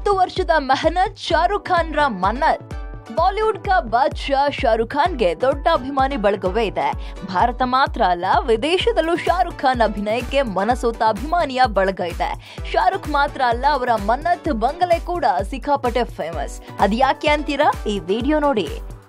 ಮೂವತ್ತು ವರ್ಷದ ಮೆಹನತ್ ಶಾರುಖ್ ಖಾನ್ರ ಮನ್ನತ್ ಬಾಲಿವುಡ್ ಕ ಬಾದ್ಶಾ ಶಾರುಖ್ ಖಾನ್ಗೆ ದೊಡ್ಡ ಅಭಿಮಾನಿ ಬಳಗವೇ ಇದೆ ಭಾರತ ಮಾತ್ರ ಅಲ್ಲ ವಿದೇಶದಲ್ಲೂ ಶಾರುಖ್ ಖಾನ್ ಅಭಿನಯಕ್ಕೆ ಮನಸೋತ ಅಭಿಮಾನಿಯ ಬಳಗ ಇದೆ ಶಾರುಖ್ ಮಾತ್ರ ಅಲ್ಲ ಅವರ ಮನ್ನತ್ ಬಂಗಲೆ ಕೂಡ ಸಿಕ್ಕಾಪಟ್ಟೆ ಫೇಮಸ್ ಅದ್ಯಾಕೆ ಅಂತೀರಾ ಈ ವಿಡಿಯೋ ನೋಡಿ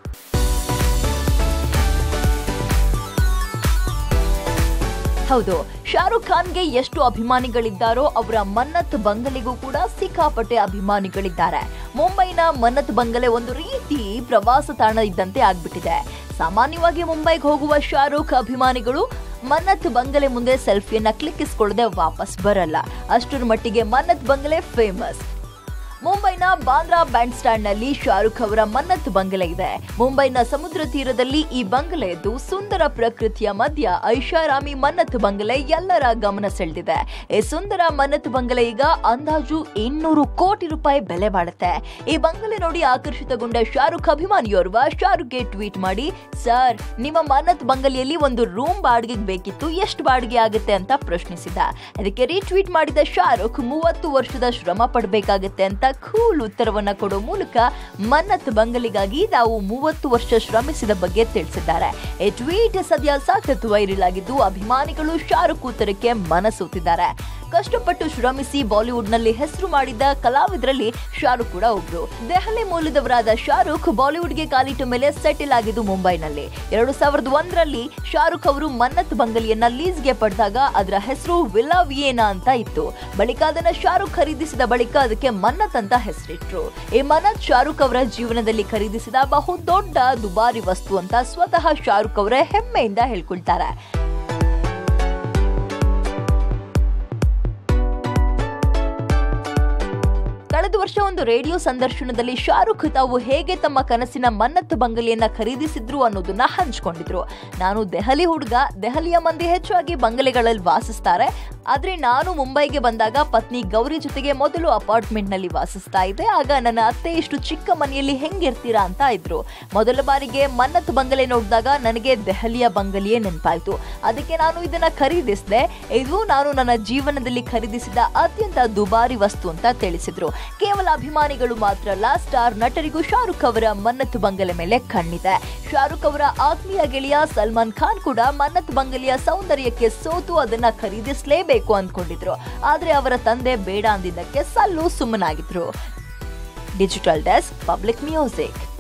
ಹೌದು ಶಾರುಖ್ ಖಾನ್ಗೆ ಎಷ್ಟು ಅಭಿಮಾನಿಗಳಿದ್ದಾರೋ ಅವರ ಮನ್ನತ್ ಬಂಗಲೆಗೂ ಕೂಡ ಸಿಕ್ಕಾಪಟ್ಟೆ ಅಭಿಮಾನಿಗಳಿದ್ದಾರೆ ಮುಂಬೈನ ಮನ್ನತ್ ಬಂಗಲೆ ಒಂದು ರೀತಿ ಪ್ರವಾಸ ತಾಣ ಇದ್ದಂತೆ ಆಗ್ಬಿಟ್ಟಿದೆ ಸಾಮಾನ್ಯವಾಗಿ ಮುಂಬೈಗೆ ಹೋಗುವ ಶಾರುಖ್ ಅಭಿಮಾನಿಗಳು ಮನ್ನತ್ ಬಂಗಲೆ ಮುಂದೆ ಸೆಲ್ಫಿಯನ್ನ ಕ್ಲಿಕ್ಕಿಸ್ಕೊಳ್ಳದೆ ವಾಪಸ್ ಬರಲ್ಲ ಅಷ್ಟರ ಮಟ್ಟಿಗೆ ಮನ್ನತ್ ಬಂಗಲೆ ಫೇಮಸ್ ಮುಂಬೈನ ಬಾಂದ್ರಾ ಬ್ಯಾಂಡ್ ಸ್ಟ್ಯಾಂಡ್ ನಲ್ಲಿ ಶಾರುಖ್ ಅವರ ಮನ್ನತ್ ಬಂಗಲೆ ಇದೆ ಮುಂಬೈನ ಸಮುದ್ರ ತೀರದಲ್ಲಿ ಈ ಬಂಗಲೆ ಇದ್ದು ಸುಂದರ ಪ್ರಕೃತಿಯ ಮಧ್ಯ ಐಷಾರಾಮಿ ಮನ್ನತ್ ಬಂಗಲೆ ಎಲ್ಲರ ಗಮನ ಸೆಳೆದಿದೆ ಈ ಸುಂದರ ಮನ್ನತ್ ಬಂಗಲೆ ಈಗ ಅಂದಾಜು ಇನ್ನೂರು ಕೋಟಿ ರೂಪಾಯಿ ಬೆಲೆ ಬಾಳುತ್ತೆ ಈ ಬಂಗಲೆ ನೋಡಿ ಆಕರ್ಷಿತಗೊಂಡ ಶಾರುಖ್ ಅಭಿಮಾನಿಯೋರ್ವ ಶಾರುಖ್ಗೆ ಟ್ವೀಟ್ ಮಾಡಿ ಸರ್ ನಿಮ್ಮ ಮನ್ನತ್ ಬಂಗಲೆಯಲ್ಲಿ ಒಂದು ರೂಮ್ ಬಾಡಿಗೆಗೆ ಬೇಕಿತ್ತು ಎಷ್ಟು ಬಾಡಿಗೆ ಆಗುತ್ತೆ ಅಂತ ಪ್ರಶ್ನಿಸಿದ ಅದಕ್ಕೆ ರೀಟ್ವೀಟ್ ಮಾಡಿದ ಶಾರುಖ್ ಮೂವತ್ತು ವರ್ಷದ ಶ್ರಮ ಪಡಬೇಕಾಗತ್ತೆ ಅಂತ ಕೂಲ್ ಉತ್ತರವನ್ನ ಕೊಡೋ ಮೂಲಕ ಮನ್ನತ್ ಬಂಗಲಿಗಾಗಿ ನಾವು ಮೂವತ್ತು ವರ್ಷ ಶ್ರಮಿಸಿದ ಬಗ್ಗೆ ತಿಳಿಸಿದ್ದಾರೆ ಈ ಟ್ವೀಟ್ ಸದ್ಯ ಸಾಕಷ್ಟು ವೈರಲ್ ಆಗಿದ್ದು ಅಭಿಮಾನಿಗಳು ಶಾರುಖ್ ಉತ್ತರಕ್ಕೆ ಮನಸೋತಿದ್ದಾರೆ ಕಷ್ಟಪಟ್ಟು ಶ್ರಮಿಸಿ ಬಾಲಿವುಡ್ ನಲ್ಲಿ ಹೆಸರು ಮಾಡಿದ ಕಲಾವಿದರಲ್ಲಿ ಶಾರುಖ್ ಕೂಡ ಒಬ್ರು ದೆಹಲಿ ಮೂಲದವರಾದ ಶಾರುಖ್ ಬಾಲಿವುಡ್ಗೆ ಕಾಲಿಟ್ಟ ಮೇಲೆ ಸೆಟಲ್ ಆಗಿದ್ದು ಮುಂಬೈನಲ್ಲಿ ಎರಡು ಸಾವಿರದ ಒಂದರಲ್ಲಿ ಶಾರುಖ್ ಅವರು ಮನ್ನತ್ ಬಂಗಲಿಯನ್ನ ಲೀಸ್ಗೆ ಪಡೆದಾಗ ಅದರ ಹೆಸರು ವಿಲಾ ವಿಯೇನಾ ಅಂತ ಇತ್ತು ಬಳಿಕ ಅದನ್ನ ಶಾರುಖ್ ಖರೀದಿಸಿದ ಬಳಿಕ ಅದಕ್ಕೆ ಮನ್ನತ್ ಅಂತ ಹೆಸರಿಟ್ರು ಈ ಮನ್ನತ್ ಶಾರುಖ್ ಅವರ ಜೀವನದಲ್ಲಿ ಖರೀದಿಸಿದ ಬಹು ದೊಡ್ಡ ದುಬಾರಿ ವಸ್ತು ಅಂತ ಸ್ವತಃ ಶಾರುಖ್ ಅವರೇ ಹೆಮ್ಮೆಯಿಂದ ಹೇಳ್ಕೊಳ್ತಾರೆ ಕಳೆದ ವರ್ಷ ಒಂದು ರೇಡಿಯೋ ಸಂದರ್ಶನದಲ್ಲಿ ಶಾರುಖ್ ತಾವು ಹೇಗೆ ತಮ್ಮ ಕನಸಿನ ಮನ್ನತ್ ಬಂಗಲೆಯನ್ನ ಖರೀದಿಸಿದ್ರು ಅನ್ನೋದನ್ನ ಹಂಚ್ಕೊಂಡಿದ್ರು ನಾನು ದೆಹಲಿ ಹುಡುಗ ದೆಹಲಿಯ ಮಂದಿ ಹೆಚ್ಚಾಗಿ ಬಂಗಲೆಗಳಲ್ಲಿ ವಾಸಿಸ್ತಾರೆ ಆದ್ರೆ ನಾನು ಮುಂಬೈಗೆ ಬಂದಾಗ ಪತ್ನಿ ಗೌರಿ ಜೊತೆಗೆ ಮೊದಲು ಅಪಾರ್ಟ್ಮೆಂಟ್ ನಲ್ಲಿ ವಾಸಿಸ್ತಾ ಇದ್ದೆ ಆಗ ನನ್ನ ಅತ್ತೆ ಇಷ್ಟು ಚಿಕ್ಕ ಮನೆಯಲ್ಲಿ ಹೆಂಗಿರ್ತೀರಾ ಅಂತ ಇದ್ರು ಮೊದಲ ಬಾರಿಗೆ ಮನ್ನತ್ ಬಂಗಲೆ ನೋಡಿದಾಗ ನನಗೆ ದೆಹಲಿಯ ಬಂಗಲೆಯೇ ನೆನಪಾಯ್ತು ಅದಕ್ಕೆ ನಾನು ಇದನ್ನ ಖರೀದಿಸಿದೆ ಇದು ನಾನು ನನ್ನ ಜೀವನದಲ್ಲಿ ಖರೀದಿಸಿದ ಅತ್ಯಂತ ದುಬಾರಿ ವಸ್ತು ಅಂತ ತಿಳಿಸಿದ್ರು ಕೇವಲ ಅಭಿಮಾನಿಗಳು ಮಾತ್ರ ಅಲ್ಲ ಸ್ಟಾರ್ ನಟರಿಗೂ ಶಾರುಖ್ ಅವರ ಮನ್ನತ್ ಬಂಗಲೆ ಮೇಲೆ ಕಣ್ಣಿದೆ ಶಾರುಖ್ ಅವರ ಆತ್ಮೀಯ ಗೆಳೆಯ ಸಲ್ಮಾನ್ ಖಾನ್ ಕೂಡ ಮನ್ನತ್ ಬಂಗಲೆಯ ಸೌಂದರ್ಯಕ್ಕೆ ಸೋತು ಅದನ್ನ ಖರೀದಿಸಲೇಬೇಕು ಅಂದ್ಕೊಂಡಿದ್ರು ಆದ್ರೆ ಅವರ ತಂದೆ ಬೇಡ ಅಂದಿದ್ದಕ್ಕೆ ಸಲ್ಲು ಸುಮ್ಮನಾಗಿದ್ರು ಡಿಜಿಟಲ್ ಡೆಸ್ಕ್ ಪಬ್ಲಿಕ್ ಮ್ಯೂಸಿಕ್